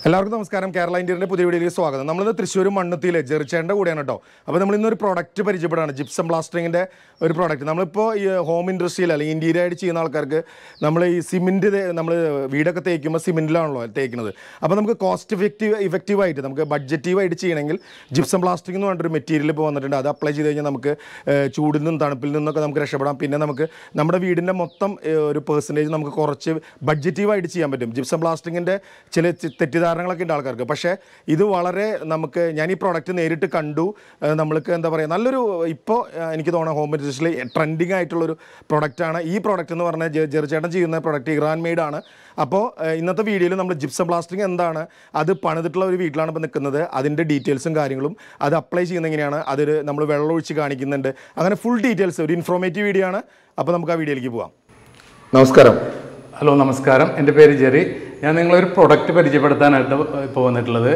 എല്ലാവർക്കും നമസ്കാരം കേരള ഇന്ത്യയുടെ പുതിയ വീഡിയോയിലേക്ക് സ്വാഗതം നമ്മളിന്ന് തൃശ്ശൂർ മണ്ണുത്തിയിലെ ജെറിച്ചേൻ്റെ കൂടെയാണ് കേട്ടോ അപ്പോൾ നമ്മൾ ഇന്നൊരു പ്രോഡക്റ്റ് പരിചയപ്പെടുകയാണ് ജിപ്സം ബ്ലാസ്റ്ററിങ്ങിൻ്റെ ഒരു പ്രോഡക്റ്റ് നമ്മളിപ്പോൾ ഈ ഹോം ഇൻഡസ്ട്രിയിൽ അല്ലെങ്കിൽ ഇൻറ്റീരിയറായിട്ട് ചെയ്യുന്ന ആൾക്കാർക്ക് നമ്മൾ ഈ സിമെൻറ്റ് നമ്മൾ വീടൊക്കെ തേക്കുമ്പോൾ സിമെൻറ്റിലാണല്ലോ തേക്കുന്നത് അപ്പോൾ നമുക്ക് കോസ്റ്റ് ഇഫക്റ്റീവ് ഇഫക്റ്റീവായിട്ട് നമുക്ക് ബഡ്ജറ്റീവായിട്ട് ചെയ്യണമെങ്കിൽ ജിപ്സം പ്ലാസ്റ്റിക് എന്ന് പറഞ്ഞൊരു മെറ്റീരിയൽ ഇപ്പോൾ വന്നിട്ടുണ്ട് അത് അപ്ലൈ ചെയ്ത് കഴിഞ്ഞാൽ നമുക്ക് ഏഹ്, ചൂടിൽ നിന്നും തണുപ്പിൽ നിന്നൊക്കെ നമുക്ക് രക്ഷപ്പെടാം പിന്നെ നമുക്ക് നമ്മുടെ വീടിൻ്റെ മൊത്തം ഏഹ്, ഒരു പെർസെൻറ്റേജ് നമുക്ക് കുറച്ച് ബഡ്ജറ്റീവായിട്ട് ചെയ്യാൻ പറ്റും ജിപ്സം പ്ലാസ്റ്റിക്കിൻ്റെ ചില തി- തെറ്റിദ്ധാരണകളൊക്കെ ഉണ്ട് ആൾക്കാർക്ക് പക്ഷേ ഇത് വളരെ നമുക്ക് ഞാൻ ഈ പ്രോഡക്റ്റ് നേരിട്ട് കണ്ടു ഏഹ്, നമ്മൾക്ക് എന്താ പറയുക നല്ലൊരു ഇപ്പോൾ എനിക്ക് തോന്നുന്നു ഹോം ഇൻഡസ്ട്രിയിൽ ട്രെൻഡിങ് ആയിട്ടുള്ളൊരു പ്രൊഡക്റ്റാണ് ഈ പ്രോഡക്റ്റ് എന്ന് പറഞ്ഞാൽ ജെ- ജെറിച്ചേട്ടൻ ചെയ്യുന്ന പ്രൊഡക്റ്റ് ഇറാൻ മെയ്ഡ് ആണ് അപ്പോൾ ഏഹ്, ഇന്നത്തെ വീഡിയോയിൽ നമ്മൾ ജിപ്സം പ്ലാസ്റ്റിക് എന്താണ് അത് പണിതിട്ടുള്ള ഒരു വീട്ടിലാണ് ഇപ്പോൾ നിൽക്കുന്നത് അതിൻ്റെ ഡീറ്റെയിൽസും കാര്യങ്ങളും അത് അപ്ലൈ ചെയ്യുന്ന എങ്ങനെയാണ് അതിൽ നമ്മൾ വെള്ളം ഒഴിച്ച് കാണിക്കുന്നുണ്ട് അങ്ങനെ ഫുൾ ഡീറ്റെയിൽസ് ഒരു ഇൻഫോർമേറ്റീവ് വീഡിയോ ആണ് അപ്പോൾ നമുക്ക് ആ വീഡിയോയിലേക്ക് പോവാം നമസ്കാരം ഹലോ നമസ്കാരം എൻ്റെ പേര് ജെറി ഞാൻ നിങ്ങളൊരു പ്രൊഡക്റ്റ് പരിചയപ്പെടുത്താനായിട്ട് ഇപ്പോൾ വന്നിട്ടുള്ളത്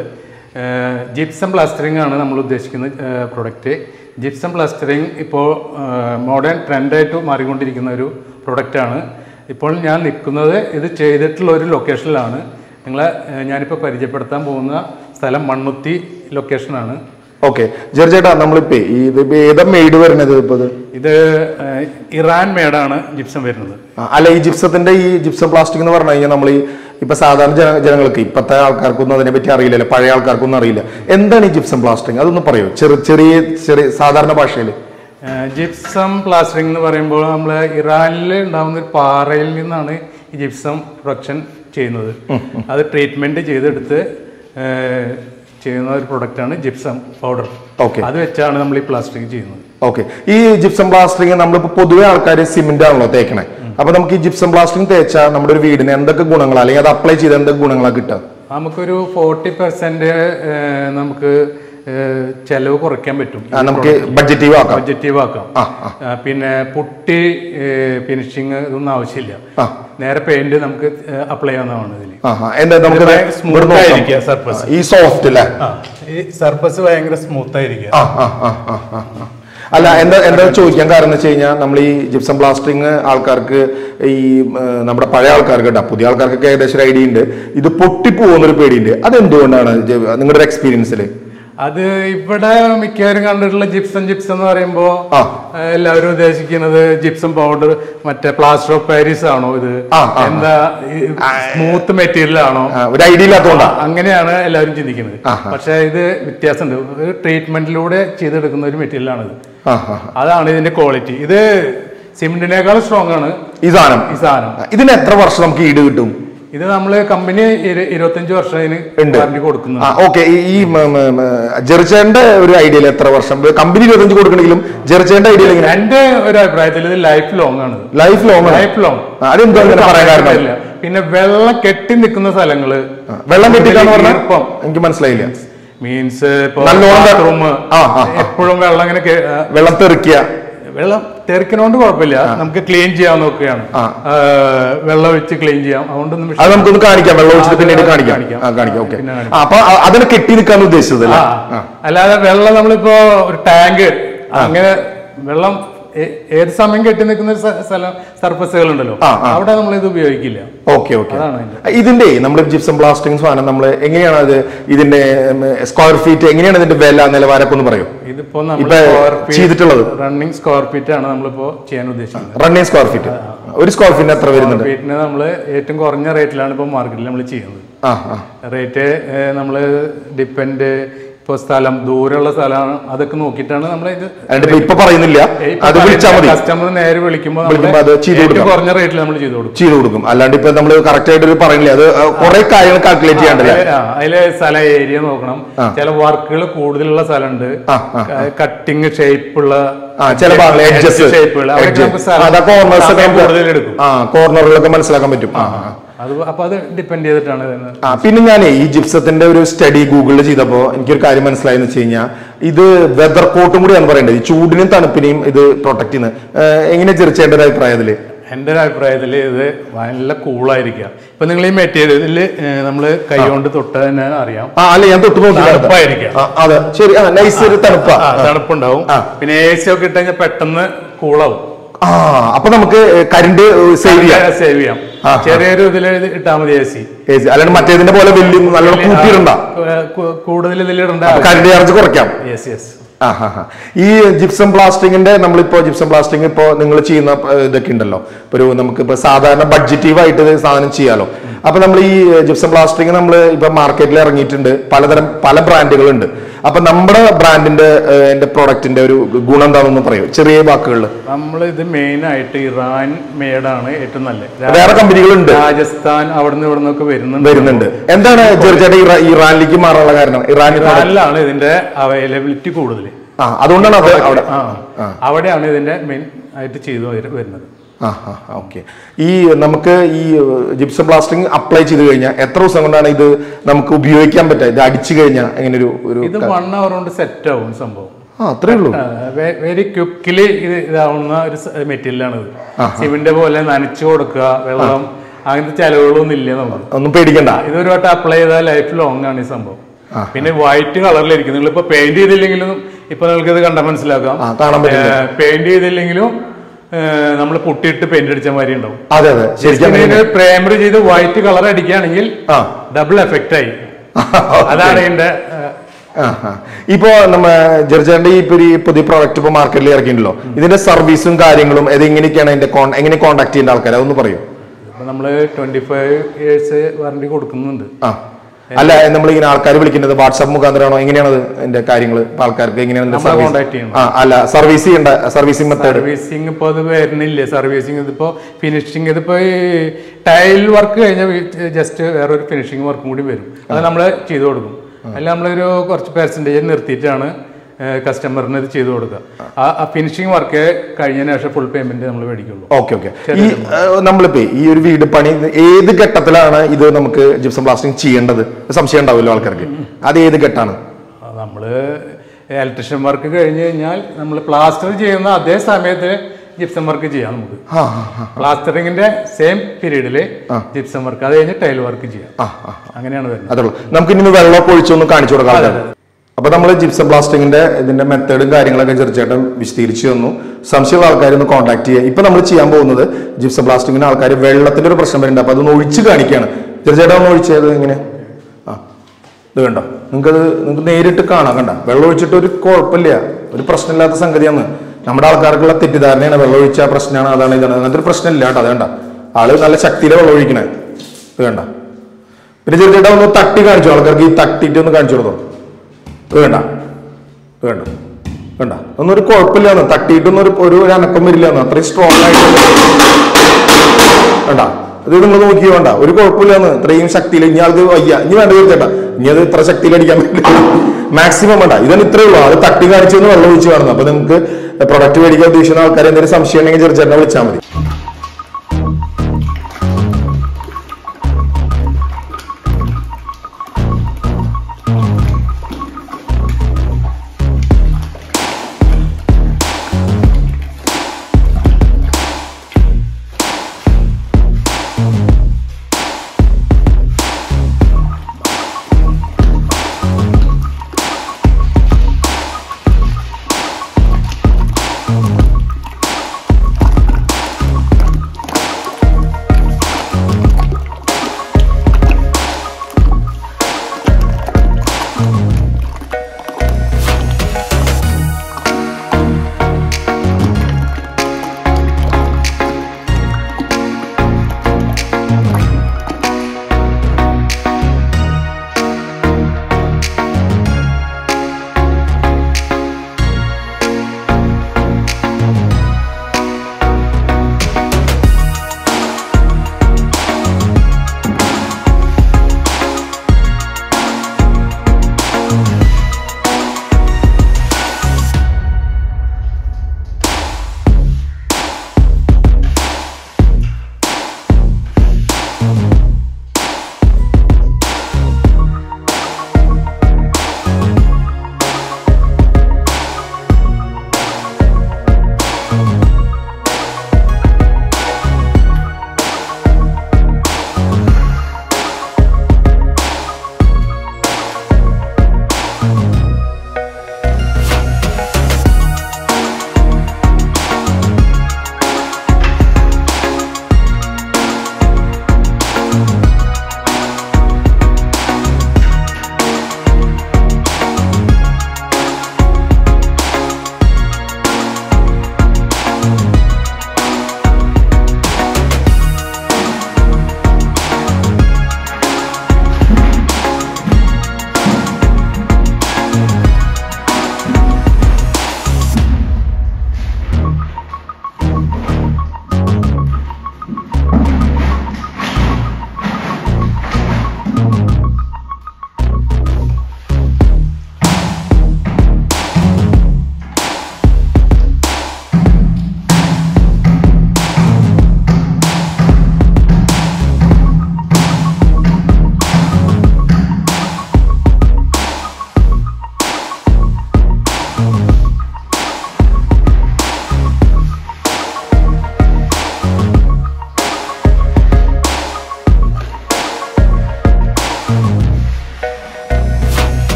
ജിപ്സം പ്ലാസ്റ്ററിംഗ് ആണ് നമ്മൾ ഉദ്ദേശിക്കുന്ന പ്രൊഡക്റ്റ് ജിപ്സം പ്ലാസ്റ്ററിംഗ് ഇപ്പോൾ മോഡേൺ ട്രെൻഡായിട്ട് മാറിക്കൊണ്ടിരിക്കുന്ന ഒരു പ്രൊഡക്റ്റാണ് ഇപ്പോൾ ഞാൻ നിൽക്കുന്നത് ഇത് ചെയ്തിട്ടുള്ള ഒരു ലൊക്കേഷനിലാണ് നിങ്ങളെ ഏഹ്, ഞാനിപ്പോൾ പരിചയപ്പെടുത്താൻ പോകുന്ന സ്ഥലം മണ്ണുത്തി ലൊക്കേഷനാണ് ഓക്കെ ജെറിച്ചേട്ടാ നമ്മളിപ്പോൾ ഈ ഇത് ഇപ്പൊ ഏതാ മെയ്ഡ് വരുന്നത് ഇപ്പോൾ ഇത് ഇത് ഏഹ്, ഇറാൻ മേഡാണ് ജിപ്സം വരുന്നത് ആ, അല്ല ഈ ജിപ്സത്തിന്റെ ഈ ജിപ്സം പ്ലാസ്റ്റിക് എന്ന് പറഞ്ഞു കഴിഞ്ഞാൽ നമ്മൾ ഈ ഇപ്പൊ സാധാരണ ജന ജനങ്ങൾക്ക് ഇപ്പോഴത്തെ ആൾക്കാർക്കൊന്നും അതിനെ പറ്റി അറിയില്ലല്ലോ പഴയ ആൾക്കാർക്കൊന്നും അറിയില്ല എന്താണ് ഈ ജിപ്സം പ്ലാസ്റ്റിക് അതൊന്ന് പറയോ ചെറിയ ചെറിയ ചെറിയ സാധാരണ ഭാഷയിൽ ഏഹ് ജിപ്സം പ്ലാസ്റ്ററിംഗ് എന്ന് പറയുമ്പോൾ നമ്മൾ ഇറാനിൽ ഉണ്ടാകുന്ന ഒരു പാറയിൽ നിന്നാണ് ഈ ജിപ്സം പ്രൊഡക്ഷൻ ചെയ്യുന്നത് അത് ട്രീറ്റ്മെന്റ് ചെയ്തെടുത്ത് ഏഹ് ചെയ്യുന്ന ഒരു പ്രൊഡക്റ്റാണ് ജിപ്സം പൗഡർ ഓക്കെ അത് വെച്ചാണ് നമ്മൾ ഈ പ്ലാസ്റ്ററിംഗ് ചെയ്യുന്നത് ഓക്കെ ഈ ജിപ്സം പ്ലാസ്റ്ററിങ് നമ്മളിപ്പോ പൊതുവെ ആൾക്കാർ സിമെന്റ് ആണല്ലോ തേക്കണേ അപ്പൊ നമുക്ക് ഈ ജിപ്സം പ്ലാസ്റ്ററിങ് തേച്ചാൽ നമ്മുടെ ഒരു വീടിന് എന്തൊക്കെ ഗുണങ്ങൾ അല്ലെങ്കിൽ അത് അപ്ലൈ ചെയ്ത് എന്തൊക്കെ ഗുണങ്ങളാണ് കിട്ടുക നമുക്കൊരു ഫോർട്ടി പെർസെന്റ് നമുക്ക് ഏഹ് ചെലവ് കുറയ്ക്കാൻ പറ്റും ആ, നമുക്ക് ബഡ്ജറ്റീവ് ആക്കാം പോസിറ്റീവ് ആക്കാം ആ, ആ, പിന്നെ പുട്ടി ഫിനിഷിങ് ഇതൊന്നും ആവശ്യമില്ല ആ. നേരെ പെയിന്റ് നമുക്ക് അപ്ലൈ ചെയ്യാവുന്നതാണ് ഇതിൽ ആ ആ. എന്താ നമുക്ക് ഭയങ്കര smooth ആയിരിക്കുക surface. ഈ സോഫ്റ്റ് അല്ലേ ആ, ഈ സർഫസ് ഭയങ്കര സ്മൂത്ത് ആയിരിക്കുക ആ, ആ, ആ, ആ, ആ, ആ. അല്ല എന്താ എന്താ ചോദിക്കാൻ കാരണം എന്ന് വെച്ച് കഴിഞ്ഞാൽ നമ്മൾ ഈ ജിപ്സം പ്ലാസ്റ്ററിങ് ആൾക്കാർക്ക് ഈ ഏ, നമ്മുടെ പഴയ ആൾക്കാർക്ക് കേട്ടോ പുതിയ ആൾക്കാർക്കൊക്കെ ഏകദേശം ഒരു ഐഡിയ ഉണ്ട് ഇത് പൊട്ടിപ്പോകുന്നൊരു പേടിയുണ്ട് അതെന്തുകൊണ്ടാണ് ജെ- നിങ്ങളുടെ ഒരു എക്സ്പീരിയൻസിൽ അത് ഇവിടെ മിക്കവാറും കണ്ടിട്ടുള്ള ജിപ്സം ജിപ്സം എന്ന് പറയുമ്പോ ആ. ഏഹ്, എല്ലാവരും ഉദ്ദേശിക്കുന്നത് ജിപ്സം പൗഡർ മറ്റേ പ്ലാസ്റ്റർ ഓഫ് പാരീസ് ആണോ ഇത് ആ, ആ, എന്താ സ്മൂത്ത് മെറ്റീരിയൽ ആണോ ഒരു ഐഡിയ ഇല്ലാത്തതുകൊണ്ടാണ് അങ്ങനെയാണ് എല്ലാവരും ചിന്തിക്കുന്നത് ആ, പക്ഷെ ഇത് വ്യത്യാസമുണ്ട് ഒരു ട്രീറ്റ്മെന്റിലൂടെ ചെയ്തെടുക്കുന്ന ഒരു മെറ്റീരിയൽ ആണ് ഇത് ആ ആ അതാണ് ഇതിന്റെ ക്വാളിറ്റി ഇത് സിമെന്റിനേക്കാൾ സ്ട്രോങ് ആണ് ഈ സാധനം ഈ സാധനം ഇതിന് എത്ര വർഷം നമുക്ക് ഈട് കിട്ടും ഇത് നമ്മള് കമ്പനി ഇരുപത്തഞ്ച് വർഷം അതിന് ഉണ്ട്. വാറണ്ടി കൊടുക്കുന്നുണ്ട് ആ ഓക്കെ ഈ ജെറിച്ചേന്റെ ഒരു ഐഡിയയിൽ എത്ര വർഷം കമ്പനി ഇരുപത്തഞ്ച് കൊടുക്കണമെങ്കിലും ജെറിച്ചേന്റെ ഐഡിയയിൽ എങ്ങനെ എന്റെ ഒരു അഭിപ്രായത്തിൽ ഇത് ലൈഫ് ലോങ് ആണ് ലൈഫ് ലോങ് ലൈഫ് ലോങ് അതെന്തോ അങ്ങനെ പറയാൻ കാരണം ഇല്ല. പിന്നെ വെള്ളം കെട്ടി നിൽക്കുന്ന സ്ഥലങ്ങള് ആ, വെള്ളം കെട്ടിക്കാന്ന് പറഞ്ഞാൽ ഈർപ്പം എനിക്ക് മനസ്സിലായില്ല മീൻസ് നല്ലോണം വെ- ബാത്റൂം ആ, ആ, ആ. എപ്പോഴും വെള്ളം ഇങ്ങനെ കെ- ആ, വെള്ളം തെറിക്കുക വെള്ളം തെറിക്കണോണ്ട് കുഴപ്പമില്ല നമുക്ക് ക്ലീൻ ചെയ്യാൻ നോക്കുകയാണ് ആ. ആ, വെള്ളം ഒഴിച്ച് ക്ലീൻ ചെയ്യാം അതുകൊണ്ടൊന്നും അത് വിഷയം- നമുക്കൊന്ന് കാണിക്കാം വെള്ളം ഒഴിച്ചിട്ട് ആ, പിന്നീട് അത് കാണിക്കാം കാണിക്കാം. ആ കാണിക്കാം ഓക്കെ പിന്നെ കാണിക്കാം. അപ്പൊ അ- അതിനെ കെട്ടി നിൽക്കാന്ന് ഉദ്ദേശിച്ചത് അല്ലേ ആ. അല്ലാതെ വെള്ളം നമ്മളിപ്പോ ഒരു ടാങ്ക് അങ്ങനെ വെള്ളം ഏ- ഏത് സമയം കെട്ടി നിൽക്കുന്ന ഒരു സ്ഥ- സ്ഥലം സർഫസുകൾ ഉണ്ടല്ലോ ആ, ആ. അവിടെ നമ്മൾ ഇത് ഉപയോഗിക്കില്ല ഓക്കെ ഓക്കെ അതാണ് അതിന്റെ. ഇതിന്റെ നമ്മൾ ജിപ്സം പ്ലാസ്റ്റിക് സാധനം നമ്മൾ എങ്ങനെയാണ് അത് ഇതിന്റെ സ്ക്വയർ ഫീറ്റ് എങ്ങനെയാണ് ഇതിന്റെ വില നിലവാരമൊക്കെ ഒന്ന് പറയൂ ഇതിപ്പോ ഇപ്പൊ നമ്മൾ സ്ക്വയർ ചെയ്തിട്ടുള്ളത് റണ്ണിങ് സ്ക്വയർ ഫീറ്റ് ആണ് നമ്മളിപ്പോ ചെയ്യാൻ ഉദ്ദേശിക്കുന്നത് റണ്ണിങ് സ്ക്വയർ ഫീറ്റ് ഒരു സ്ക്വയർ ഫീറ്റിന് എത്ര വരുന്നുണ്ട് ഫീറ്റിന് നമ്മൾ ഏറ്റവും കുറഞ്ഞ റേറ്റിലാണ് ഇപ്പോൾ മാർക്കറ്റിൽ നമ്മൾ ചെയ്യുന്നത് ആ ആ റേറ്റ് നമ്മൾ ഡിപ്പെൻഡ് ഇപ്പോൾ സ്ഥലം ദൂരമുള്ള സ്ഥലമാണ് അതൊക്കെ നോക്കിയിട്ടാണ് നമ്മൾ ഇത് അതിന്റെ ഇപ്പൊ പറയുന്നില്ല അത് വിളിച്ചാൽ മതി കസ്റ്റമർ നേരെ വിളിക്കുമ്പോൾ വിളിക്കുമ്പോൾ അത് ചെയ്ത് ഏറ്റവും കൊടുക്കാം. കുറഞ്ഞ റേറ്റിൽ നമ്മൾ ചെയ്ത് കൊടുക്കും ചെയ്ത് കൊടുക്കും അല്ലാണ്ട് ഇപ്പൊ നമ്മൾ കറക്റ്റ് ആയിട്ട് ഒരു പറയുന്നില്ല അത് കുറെ കാര്യങ്ങൾ കാൽക്കുലേറ്റ് ചെയ്യാണ്ടല്ലേ അതില് ആ, അതില് സ്ഥല ഏരിയ നോക്കണം ചില വർക്കുകൾ കൂടുതലുള്ള സ്ഥലമുണ്ട് ആ, ആ, കട്ടിങ് ഷേപ്പുള്ള ആ ചില ഭാഗങ്ങൾ എഡ്ജസ് ഷേപ്പുകൾ അതൊക്കെ നമുക്ക് സ്ഥലം- അതാ കോർണേഴ്സ് സമയം കൂടുതൽ എടുക്കും ആ കോർണറുകളൊക്കെ മനസ്സിലാക്കാൻ പറ്റും ആ ആ. അത് അപ്പൊ അത് ഡിപ്പെൻഡ് ചെയ്തിട്ടാണ് വരുന്നത് ആ പിന്നെ ഞാനേ ഈ ജിപ്സത്തിന്റെ ഒരു സ്റ്റഡി ഗൂഗിളിൽ ചെയ്തപ്പോ എനിക്കൊരു കാര്യം മനസ്സിലായെന്ന് വെച്ച് കഴിഞ്ഞാൽ ഇത് വെതർ കോട്ടും കൂടിയാണ് പറയേണ്ടത് ഈ ചൂടിനും തണുപ്പിനെയും ഇത് പ്രൊട്ടക്ട് ചെയ്യുന്നത് ഏഹ് എങ്ങനെ ചെറിച്ചേണ്ട ഒരു അഭിപ്രായത്തില് എൻ്റെ ഒരു അഭിപ്രായത്തിൽ ഇത് നല്ല കൂളായിരിക്കുക ഇപ്പൊ നിങ്ങൾ ഈ മെറ്റീരിയലിൽ നമ്മൾ കൈ കൊണ്ട് തൊട്ട് തന്നെ അറിയാം ആ അല്ല ഞാൻ തൊട്ട് നോക്കി തണുപ്പായിരിക്കാം അതെ ശരി ആ നൈസ് ഒരു തണുപ്പാ ആ, തണുപ്പുണ്ടാവും ആ. പിന്നെ എ സി ഒക്കെ ഇട്ട് കഴിഞ്ഞാൽ പെട്ടെന്ന് കൂളാവും ആ അപ്പൊ നമുക്ക് കറണ്ട് സേവ് ചെയ്യാം സേവ് ചെയ്യാം ആ. ചെറിയൊരു ഇതിൽ ഇട്ടാൽ മതി എ സി AC. അല്ലാണ്ട് മറ്റേതിന്റെ പോലെ വലിയ നല്ലോണം കൂട്ടിയിടണ്ട കൂടുതൽ ഇതിലിടണ്ട കറണ്ട് ചാർജ് കുറയ്ക്കാം യെസ് യെസ് ആ, ഹാ, ഹാ. ഈ ജിപ്സം പ്ലാസ്റ്റിങ്ങിന്റെ നമ്മളിപ്പോ ജിപ്സം പ്ലാസ്റ്റിംഗ് ഇപ്പോ നിങ്ങൾ ചെയ്യുന്ന ഏ, ഇതൊക്കെ ഉണ്ടല്ലോ ഇപ്പൊ ഒരു നമുക്ക് ഇപ്പൊ സാധാരണ ബഡ്ജറ്റീവ് ആയിട്ട് ഇത് സാധനം ചെയ്യാലോ അപ്പൊ നമ്മൾ ഈ ജിപ്സം പ്ലാസ്റ്റിംഗ് നമ്മൾ ഇപ്പൊ മാർക്കറ്റിൽ ഇറങ്ങിയിട്ടുണ്ട് പലതരം പല ബ്രാൻഡുകളുണ്ട് അപ്പൊ നമ്മുടെ ബ്രാൻഡിന്റെ എന്റെ പ്രോഡക്റ്റിന്റെ ഒരു ഗുണം എന്താണെന്ന് പറയൂ ചെറിയ വാക്കുകളിൽ നമ്മൾ ഇത് മെയിൻ ആയിട്ട് ഇറാൻ മേഡാണ് ഏറ്റവും നല്ലത് വേറെ കമ്പനികളുണ്ട് രാജസ്ഥാൻ അവിടുന്ന് ഇവിടെ നിന്നൊക്കെ വരുന്നുണ്ട് വരുന്നുണ്ട് എന്താണ് തീർച്ചയായിട്ടും ഇറാ- ഇറാനിലേക്ക് മാറാനുള്ള കാരണം ഇറാൻ ഇറാനിലാണ് ഇതിന്റെ അവൈലബിലിറ്റി കൂടുതൽ ആ അതുകൊണ്ടാണ് അത് അവിടെ ആ അവിടെയാണ് ഇതിന്റെ മെയിൻ ആയിട്ട് ചെയ്തു വര- വരുന്നത് ആ ആ ഓക്കെ ഈ നമുക്ക് ഈ ജിപ്സം പ്ലാസ്റ്റിംഗ് അപ്ലൈ ചെയ്ത് കഴിഞ്ഞാൽ എത്ര ദിവസം കൊണ്ടാണ് ഇത് നമുക്ക് ഉപയോഗിക്കാൻ പറ്റുക ഇത് അടിച്ചു കഴിഞ്ഞാൽ എങ്ങനെ ഒരു ഒരു ഇത് വൺ അവർ കൊണ്ട് സെറ്റ് ആവും സംഭവം ആ അത്രേ ഉള്ളൂ വെരി ക്വിക്കിലി ഇത് ഇതാവുന്ന ഒരു മെറ്റീരിയലാണ് ഇത് സിമെന്റ് പോലെ നനച്ചു കൊടുക്കുക വെള്ളം അങ്ങനത്തെ ചെലവുകളൊന്നും ഇല്ല നമുക്ക് ഒന്നും പേടിക്കണ്ട ഇതൊരു വട്ടം അപ്ലൈ ചെയ്താൽ ലൈഫ് ലോങ് ആണ് ഈ സംഭവം പിന്നെ വൈറ്റ് കളറിലിരിക്കും നിങ്ങൾ ഇപ്പൊ പെയിന്റ് ചെയ്തില്ലെങ്കിലും ഇപ്പൊ നിങ്ങൾക്ക് ഇത് കണ്ടാൽ മനസ്സിലാക്കാം ആ കാണാൻ പറ്റും പെയിന്റ് ചെയ്തില്ലെങ്കിലും നമ്മൾ പുട്ടിയിട്ട് പെയിന്റ് അടിച്ച മാതിരി ഉണ്ടാവും അതെ അതെ ശരിക്കും പ്രൈമറി ചെയ്ത് വൈറ്റ് കളർ അടിക്കുകയാണെങ്കിൽ ആ ഡബിൾ എഫക്റ്റ് ആയി അതാണ് ഇതിന്റെ ഏഹ്, ആ, ആ. ഇപ്പോ നമ്മ ജെർജാന്റെ ഈ ഇപ്പൊ ഒരു ഈ പുതിയ പ്രോഡക്റ്റ് ഇപ്പൊ മാർക്കറ്റിൽ ഇറക്കിയിട്ടുണ്ടല്ലോ ഇതിന്റെ സർവീസും കാര്യങ്ങളും ഇത് എങ്ങനെയൊക്കെയാണ് അതിന്റെ കോൺ- എങ്ങനെ കോൺടാക്ട് ചെയ്യേണ്ട ആൾക്കാർ അതൊന്ന് പറയൂ ഇപ്പൊ നമ്മള് ട്വന്റി ഫൈവ് ഇയേഴ്സ് വാറണ്ടി കൊടുക്കുന്നുണ്ട് ആ അല്ല നമ്മൾ ഇങ്ങനെ ആൾക്കാർ വിളിക്കുന്നത് വാട്സാപ്പ് മുഖാന്തരമാണോ എങ്ങനെയാണ് അത് അതിന്റെ കാര്യങ്ങൾ ഇപ്പൊ ആൾക്കാർക്ക് എങ്ങനെയാണ് ഇതിന്റെ നമ്മളെ സർവീസ് കോൺടാക്ട് ചെയ്യണം ആ അല്ല സർവീസ് ചെയ്യേണ്ട സർവീസിംഗ് മെത്തേഡ് സർവീസിങ് ഇപ്പോൾ അത് വരുന്നില്ല സർവീസിങ് ഇതിപ്പോ ഫിനിഷിങ് ഇതിപ്പോ ഈ ടൈൽ വർക്ക് കഴിഞ്ഞാൽ ജസ്റ്റ് വേറൊരു ഫിനിഷിങ് വർക്കും കൂടി വരും അത് നമ്മൾ ചെയ്തു കൊടുക്കും അതിൽ നമ്മളൊരു കുറച്ച് പെർസെൻറ്റേജ് നിർത്തിയിട്ടാണ് കസ്റ്റമറിന് ഇത് ചെയ്തു കൊടുക്കുക ആ ഫിനിഷിങ് വർക്ക് കഴിഞ്ഞതിന് ശേഷം ഫുൾ പേയ്മെന്റ് നമ്മൾ മേടിക്കുള്ളൂ ഓക്കെ ഓക്കെ ഈ ഏഹ്, നമ്മളിപ്പോ ഈ ഒരു വീട് പണി ഏത് ഘട്ടത്തിലാണ് ഇത് നമുക്ക് ജിപ്സം പ്ലാസ്റ്റിംഗ് ചെയ്യേണ്ടത് സംശയം ഉണ്ടാവില്ലോ ആൾക്കാർക്ക് അത് ഏത് ഘട്ടമാണ് നമ്മൾ ഇലക്ട്രീഷ്യൻ വർക്ക് കഴിഞ്ഞ് കഴിഞ്ഞാൽ നമ്മൾ പ്ലാസ്റ്റർ ചെയ്യുന്ന അതേ സമയത്ത് ജിപ്സം വർക്ക് ചെയ്യാം നമുക്ക് ആ ആ, ആ, പ്ലാസ്റ്ററിങ്ങിന്റെ സെയിം പീരീഡിൽ ജിപ്സം വർക്ക് അത് കഴിഞ്ഞ് ടൈൽ വർക്ക് ചെയ്യാം ആ ആ അങ്ങനെയാണ് വരുന്നത് അതുള്ളൂ നമുക്ക് ഇനി വെള്ളമൊക്കെ ഒഴിച്ചൊന്ന് കാണിച്ചു കൊടുക്കാം ആൾക്കാർക്ക്. അപ്പൊ നമ്മൾ ജിപ്സം പ്ലാസ്റ്റിങ്ങിന്റെ ഇതിന്റെ മെത്തേഡും കാര്യങ്ങളൊക്കെ ചെറുച്ചേട്ടൻ വിശദീകരിച്ചു തന്നു സംശയമുള്ള ആൾക്കാർ ഒന്ന് കോൺടാക്ട് ചെയ്യുക ഇപ്പൊ നമ്മൾ ചെയ്യാൻ പോകുന്നത് ജിപ്സം പ്ലാസ്റ്റിങ്ങിന് ആൾക്കാർ വെള്ളത്തിന്റെ ഒരു പ്രശ്നം വരുന്നുണ്ട് അപ്പൊ അതൊന്ന് ഒഴിച്ച് കാണിക്കുകയാണ് ചെറുച്ചേട്ടൻ ഒന്ന് ഒഴിച്ചത് എങ്ങനെ ആ ഇത് കണ്ടോ നിങ്ങൾക്കത് നിങ്ങൾക്ക് നേരിട്ട് കാണാം കണ്ട വെള്ളം ഒഴിച്ചിട്ട് ഒരു കുഴപ്പമില്ല ഒരു പ്രശ്നമില്ലാത്ത സംഗതിയാണ് നമ്മുടെ ആൾക്കാർക്കുള്ള തെറ്റിദ്ധാരണയാണ് വെള്ളം ഒഴിച്ചാൽ പ്രശ്നമാണ് അതാണ് ഇതാണ് അങ്ങനത്തെ ഒരു പ്രശ്നമില്ല കേട്ടോ അത് കണ്ട ആള് നല്ല ശക്തിയിലെ വെള്ളം ഒഴിക്കണേ ഇത് കണ്ട പിന്നെ ചെറുതായിട്ട് ഒന്ന് തട്ടി കാണിച്ചു ആൾക്കാർക്ക് ഈ തട്ടിയിട്ട് ഒന്ന് കാണിച്ചു കൊടുത്തോ ഇത് വേണ്ട ഇത് വേണ്ട വേണ്ട ഒന്നൊരു കുഴപ്പമില്ലാന്ന് തട്ടിയിട്ടൊന്നും ഒരു ഒരു ഒരു അനക്കം വരില്ലാന്ന് അത്രയും സ്ട്രോങ് ആയിട്ട് വേണ്ട ഇത് നിങ്ങൾ നോക്കി വേണ്ട ഒരു കുഴപ്പമില്ലാന്ന് ഇത്രയും ശക്തിയിൽ ഇനി ആൾക്ക് വയ്യ ഇനി വേണ്ട തീർച്ചയായിട്ടാ ഇനി അത് ഇത്ര ശക്തിയിൽ അടിക്കാൻ പറ്റില്ല മാക്സിമം വേണ്ട ഇതിന് ഇത്രേ ഉള്ളൂ അത് തട്ടി കാണിച്ചു വെള്ളം ഒഴിച്ച് കാണുന്നു അപ്പൊ നിങ്ങൾക്ക് പ്രൊഡക്റ്റ് മേടിക്കാൻ ഉദ്ദേശിക്കുന്ന ആൾക്കാർ എന്തെങ്കിലും സംശയം ഉണ്ടെങ്കിൽ ചെറുച്ചേട്ടനെ വിളിച്ചാൽ മതി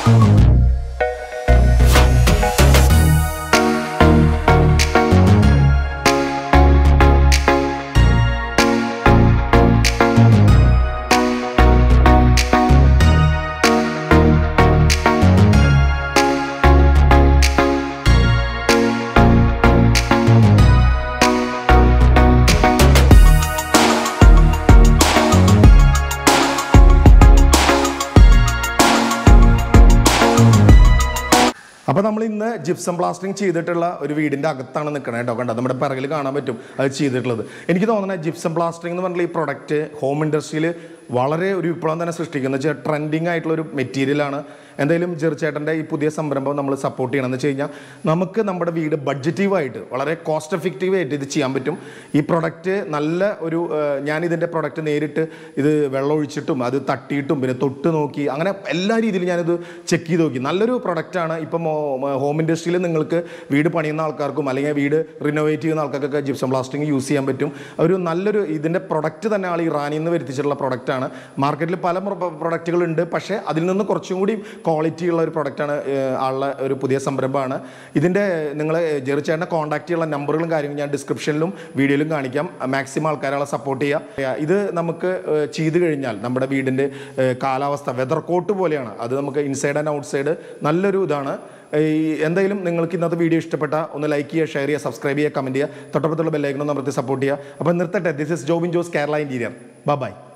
അപ്പോൾ നമ്മൾ ഇന്ന് ജിപ്സം പ്ലാസ്റ്ററിങ് ചെയ്തിട്ടുള്ള ഒരു വീടിൻ്റെ അകത്താണ് നിൽക്കണത് കേട്ടോ കണ്ടോ നമ്മുടെ പിറകിൽ കാണാൻ പറ്റും അത് ചെയ്തിട്ടുള്ളത് എനിക്ക് തോന്നുന്നത് ജിപ്സം പ്ലാസ്റ്ററിങ് എന്ന് പറഞ്ഞാൽ ഈ പ്രൊഡക്റ്റ് ഹോം ഇൻഡസ്ട്രിയിൽ വളരെ ഒരു വിപ്ലവം തന്നെ സൃഷ്ടിക്കുന്ന വെച്ചാൽ ട്രെൻഡിങ് ആയിട്ടുള്ള ഒരു മെറ്റീരിയലാണ് എന്തായാലും ജെറിച്ചേട്ടൻ്റെ ഈ പുതിയ സംരംഭം നമ്മൾ സപ്പോർട്ട് ചെയ്യണം എന്ന് വെച്ച് കഴിഞ്ഞാൽ നമുക്ക് നമ്മുടെ വീട് ബഡ്ജറ്റീവായിട്ട് വളരെ കോസ്റ്റ് എഫക്റ്റീവ് ആയിട്ട് ഇത് ചെയ്യാൻ പറ്റും ഈ പ്രൊഡക്റ്റ് നല്ല ഒരു ഏഹ്, ഞാൻ ഇതിൻ്റെ പ്രൊഡക്റ്റ് നേരിട്ട് ഇത് വെള്ളം ഒഴിച്ചിട്ടും അത് തട്ടിയിട്ടും പിന്നെ തൊട്ട് നോക്കി അങ്ങനെ എല്ലാ രീതിയിലും ഞാനിത് ചെക്ക് ചെയ്ത് നോക്കി നല്ലൊരു പ്രൊഡക്റ്റാണ് ഇപ്പം ഹോം ഇൻഡസ്ട്രിയിൽ നിങ്ങൾക്ക് വീട് പണിയുന്ന ആൾക്കാർക്കും അല്ലെങ്കിൽ വീട് റിനോവേറ്റ് ചെയ്യുന്ന ആൾക്കാർക്കൊക്കെ ജിപ്സം പ്ലാസ്റ്റിങ് യൂസ് ചെയ്യാൻ പറ്റും ഒരു നല്ലൊരു ഇതിൻ്റെ പ്രൊഡക്റ്റ് തന്നെ ആൾ ഇറാനിൽ നിന്ന് വരുത്തിച്ചിട്ടുള്ള പ്രൊഡക്റ്റാണ് മാർക്കറ്റിൽ പല പ്രൊഡക്റ്റുകളുണ്ട് പക്ഷേ അതിൽ നിന്ന് കുറച്ചും കൂടി ക്വാളിറ്റി ഉള്ള ഒരു പ്രൊഡക്റ്റാണ് ആളുടെ ഒരു പുതിയ സംരംഭമാണ് ഇതിൻ്റെ നിങ്ങൾ ജെറിച്ചേട്ടനെ കോൺടാക്ട് ചെയ്യാനുള്ള നമ്പറുകളും കാര്യങ്ങളും ഞാൻ ഡിസ്ക്രിപ്ഷനിലും വീഡിയോയിലും കാണിക്കാം മാക്സിമം ആൾക്കാരെ സപ്പോർട്ട് ചെയ്യുക ഇത് നമുക്ക് ഏഹ്, ചെയ്ത് കഴിഞ്ഞാൽ നമ്മുടെ വീടിൻ്റെ ഏഹ്, കാലാവസ്ഥ വെതർ കോട്ട് പോലെയാണ് അത് നമുക്ക് ഇൻസൈഡ് ആൻഡ് ഔട്ട് സൈഡ് നല്ലൊരു ഇതാണ് ഈ എന്തായാലും നിങ്ങൾക്ക് ഇന്നത്തെ വീഡിയോ ഇഷ്ടപ്പെട്ട ഒന്ന് ലൈക്ക് ചെയ്യുക ഷെയർ ചെയ്യുക സബ്സ്ക്രൈബ് ചെയ്യുക കമൻറ്റ് ചെയ്യുക തൊട്ടപ്പുറത്തുള്ള ബെല്ലൈക്കണം അമർത്തി സപ്പോർട്ട് ചെയ്യുക അപ്പോൾ നിർത്തട്ടെ this is Jobin Jose Kerala interior by